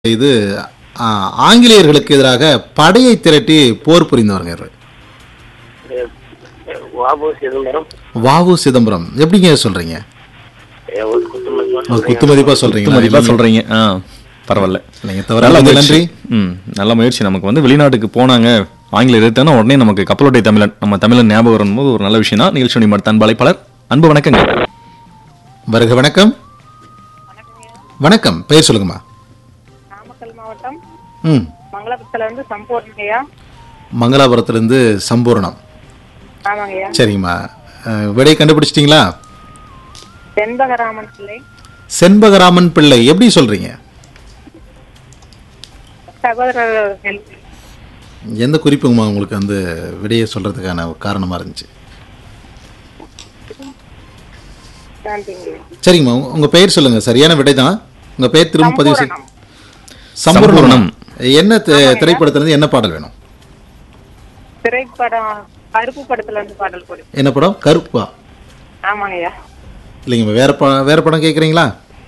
இது ஆ, ஆங்கிலேயர்களுக்கு எதிராக படையை திரட்டி போர் புரிந்தவருங்க இவரு வாபு சிதம்பரம் வாவு சிதம்பரம் எப்படிங்க சொல்றீங்க ஏ, ஒரு குத்துமதிப்பா ஒரு சொல்றீங்க. குத்து மதிப்பா சொல்றீங்க மதிப்பா சொல்றீங்க ஆ பரவாயில்ல நீங்க தவிர நல்ல நன்றி முயற்சி ம் நல்ல முயற்சி நமக்கு வந்து வெளிநாட்டுக்கு போனாங்க ஆங்கில எதிர்த்தானா உடனே நமக்கு கப்பலோட்டை தமிழன் நம்ம தமிழன் ஞாபகம் வரும்போது ஒரு நல்ல விஷயம் தான் நிகழ்ச்சி மடுத்த அன்பாளைப்பாளர் அன்பு வணக்கங்க வருக வணக்கம் வணக்கம் பெயர் சொல்லுங்கம்மா நாமக்கல் மாவட்டம் ம் மங்களபுரத்துல இருந்து சம்பூர்ணையா மங்களாபுரத்திலிருந்து சம்பூர்ணம் ஆமாங்கய்யா சரிங்கம்மா அஹ், விடை கண்டுபிடிச்சிட்டிங்களா செண்பகராமன் பிள்ளை செண்பகராமன் பிள்ளை எப்படி சொல்றீங்க சகோதரர்கள் எந்த குறிப்புங்கம்மா உங்களுக்கு அந்த விடையை சொல்றதுக்கான ஒரு காரணமா இருந்துச்சு நன்றிங்க சரிங்கம்மா உங்க- உங்க பெயர் சொல்லுங்க சரியான விடை தான் உங்க பெயர் திரும்ப பதிவு செய்ய சம்பூரணம். சம்பூர்ணம் என்ன தி- திரைப்படத்துல இருந்து என்ன பாடல் வேணும் திரைப்படம் கருப்பு படத்துல இருந்து பாடல் போடு என்ன படம் கருப்பா ஆமாங்கய்யா இல்லைங்கம்மா வேற படம் வேற படம் கேட்குறீங்களா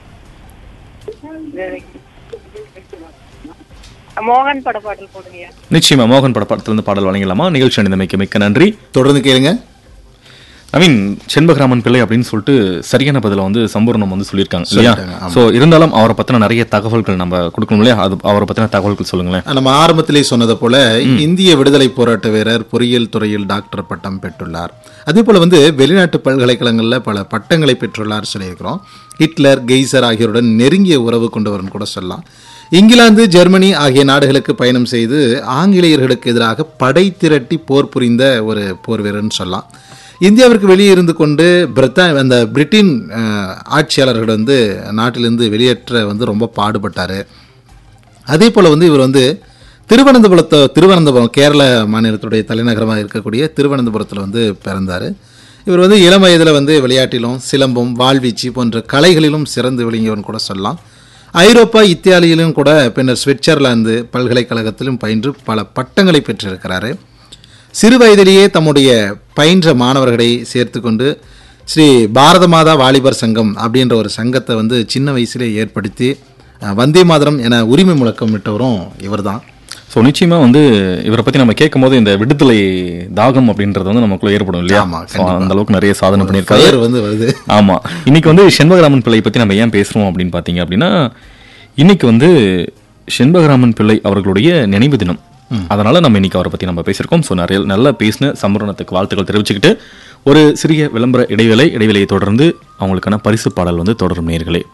மோகன் பட பாடல் போடுங்கய்யா நிச்சயமா மோகன் பட படத்திலிருந்து பாடல் வழங்கலாமா நிகழ்ச்சி அணிந்தமைக்கு மிக்க நன்றி தொடர்ந்து கேளுங்க ஐ மீன் செண்பகராமன் பிள்ளை அப்படின்னு சொல்லிட்டு சரியான பதில வந்து சம்பூர்ணம் வந்து சொல்லியிருக்காங்க இல்லையா சொல்லிட்டாங்க, ஆமா. சோ இருந்தாலும் அவரை பத்தின நிறைய தகவல்கள் நம்ம கொடுக்கணும் இல்லையா அது அவரை பத்தின தகவல்கள் சொல்லுங்களேன் நம்ம ஆரம்பத்திலே சொன்னதை போல இந்திய விடுதலை போராட்ட வீரர் பொறியியல் துறையில் டாக்டர் பட்டம் பெற்றுள்ளார் அதே போல வந்து வெளிநாட்டு பல்கலைக்கழகங்களில் பல பட்டங்களை பெற்றுள்ளார் சொல்லியிருக்கிறோம் ஹிட்லர் கெய்சர் ஆகியோருடன் நெருங்கிய உறவு கொண்டவர்னு கூட சொல்லலாம் இங்கிலாந்து ஜெர்மனி ஆகிய நாடுகளுக்கு பயணம் செய்து ஆங்கிலேயர்களுக்கு எதிராக படை திரட்டி போர் புரிந்த ஒரு போர் வீரர்னு சொல்லலாம் இந்தியாவிற்கு வெளியே இருந்து கொண்டு பிரித்தா அந்த பிரிட்டன் அஹ், ஆட்சியாளர்கள் வந்து நாட்டிலிருந்து வெளியேற்ற வந்து ரொம்ப பாடுபட்டார் அதே போல் வந்து இவர் வந்து திருவனந்தபுரத்தை திருவனந்தபுரம் கேரள மாநிலத்துடைய தலைநகரமாக இருக்கக்கூடிய திருவனந்தபுரத்தில் வந்து பிறந்தார் இவர் வந்து இளம் வயதில் வந்து விளையாட்டிலும் சிலம்பம் வாழ்வீச்சு போன்ற கலைகளிலும் சிறந்து விளங்கியவன் கூட சொல்லலாம் ஐரோப்பா இத்தாலியிலும் கூட பின்னர் சுவிட்சர்லாந்து பல்கலைக்கழகத்திலும் பயின்று பல பட்டங்களை பெற்றிருக்கிறாரு சிறு வயதிலேயே தம்முடைய பயின்ற மாணவர்களை சேர்த்து கொண்டு ஸ்ரீ பாரத மாதா வாலிபர் சங்கம் அப்படின்ற ஒரு சங்கத்தை வந்து சின்ன வயசுலே ஏற்படுத்தி அஹ், வந்தே மாதரம் என உரிமை முழக்கம் விட்டவரும் இவர்தான் சோ நிச்சயமா வந்து இவரை பத்தி நம்ம கேட்கும் போது இந்த விடுதலை தாகம் அப்படின்றது வந்து நமக்குள்ள ஏற்படும் இல்லையா ஆமா, So, அந்த அளவுக்கு நிறைய சாதனை பண்ணியிருக்காரு பெயர் வந்து வருது ஆமா இன்னைக்கு வந்து செண்பகராமன் பிள்ளை பத்தி நம்ம ஏன் பேசுறோம் அப்படின்னு பாத்தீங்க அப்படின்னா இன்னைக்கு வந்து செண்பகராமன் பிள்ளை அவர்களுடைய நினைவு தினம் அதனால நம்ம இன்னைக்கு அவரை பத்தி நம்ம பேசியிருக்கோம் ஸோ நிறைய நல்லா பேசின சம்பரணத்துக்கு வாழ்த்துக்கள் தெரிவிச்சுக்கிட்டு ஒரு சிறிய விளம்பர இடைவேளை இடைவேளையை தொடர்ந்து அவங்களுக்கான பரிசு பாடல் வந்து தொடரும் நேர்களே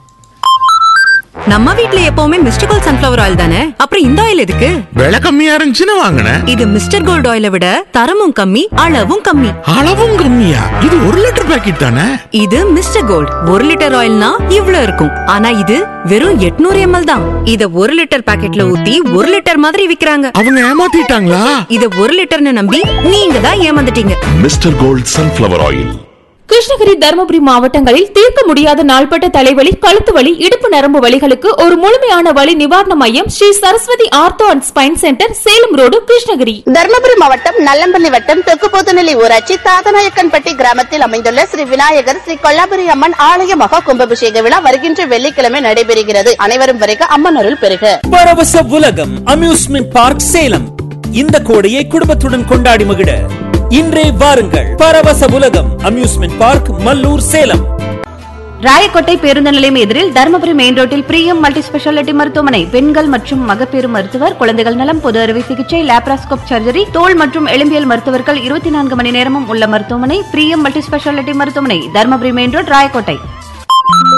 நம்ம வீட்ல எப்பவுமே மிஸ்டர் கோல்ட் சன்ஃபிளவர் ஆயில் தானே அப்புறம் இந்த ஆயில் எதுக்கு விலை கம்மியா இருந்துச்சுன்னு வாங்கினேன் இது மிஸ்டர் கோல்ட் ஆயிலை விட தரமும் கம்மி அளவும் கம்மி அளவும் கம்மியா இது ஒரு லிட்டர் பாக்கெட் தானே இது மிஸ்டர் கோல்ட் ஒரு லிட்டர் ஆயில்னா இவ்ளோ இருக்கும் ஆனா இது வெறும் 800 எம்எல் தான் இத ஒரு லிட்டர் பாக்கெட்ல ஊத்தி ஒரு லிட்டர் மாதிரி விக்கிறாங்க அவங்க ஏமாத்திட்டாங்களா இத ஒரு லிட்டர்னு நம்பி நீங்க தான் ஏமாந்துட்டீங்க mister gold sunflower oil Krishnagiri Dharmapuri மாவட்டங்களில் தீர்க்க முடியாத நாள்பட்ட தலைவலி கழுத்து வலி இடுப்பு நரம்பு வலிகளுக்கு ஒரு முழுமையான வலி நிவாரண மையம் Sri Saraswati ortho and spine centre Salem road Krishnagiri Dharmapuri மாவட்டம் நல்லம்பள்ளி வட்டம் தெற்குபோத்துநிலை ஊராட்சி தாதநாயக்கன்பட்டி கிராமத்தில் அமைந்துள்ள ஸ்ரீ விநாயகர் ஸ்ரீ கொல்லாபுரி அம்மன் ஆலய மகா கும்பாபிஷேக விழா வருகின்ற வெள்ளிக்கிழமை நடைபெறுகிறது அனைவரும் வரைக அம்மன் அருள் பெறுக பரவச உலகம் அம்யூஸ்மெண்ட் பார்க் சேலம் இந்த கோடையை குடும்பத்துடன் கொண்டாடி மகிழ இன்றே வாருங்கள் பரவச உலகம் அம்யூஸ்மெண்ட் பார்க் மல்லூர் சேலம் ராயக்கோட்டை பேருந்து நிலையம் எதிரில் தருமபுரி மெயின் ரோட்டில் பிரியம் மல்டி ஸ்பெஷாலிட்டி மருத்துவமனை பெண்கள் மற்றும் மகப்பேறு மருத்துவர் குழந்தைகள் நலம் பொது அறுவை சிகிச்சை லேப்ராஸ்கோப் சர்ஜரி தோல் மற்றும் எலும்பியல் மருத்துவர்கள் இருபத்தி நான்கு மணி நேரமும் உள்ள மருத்துவமனை பிரியம் மல்டி ஸ்பெஷாலிட்டி மருத்துவமனை தருமபுரி மெயின் ரோட் ராயக்கோட்டை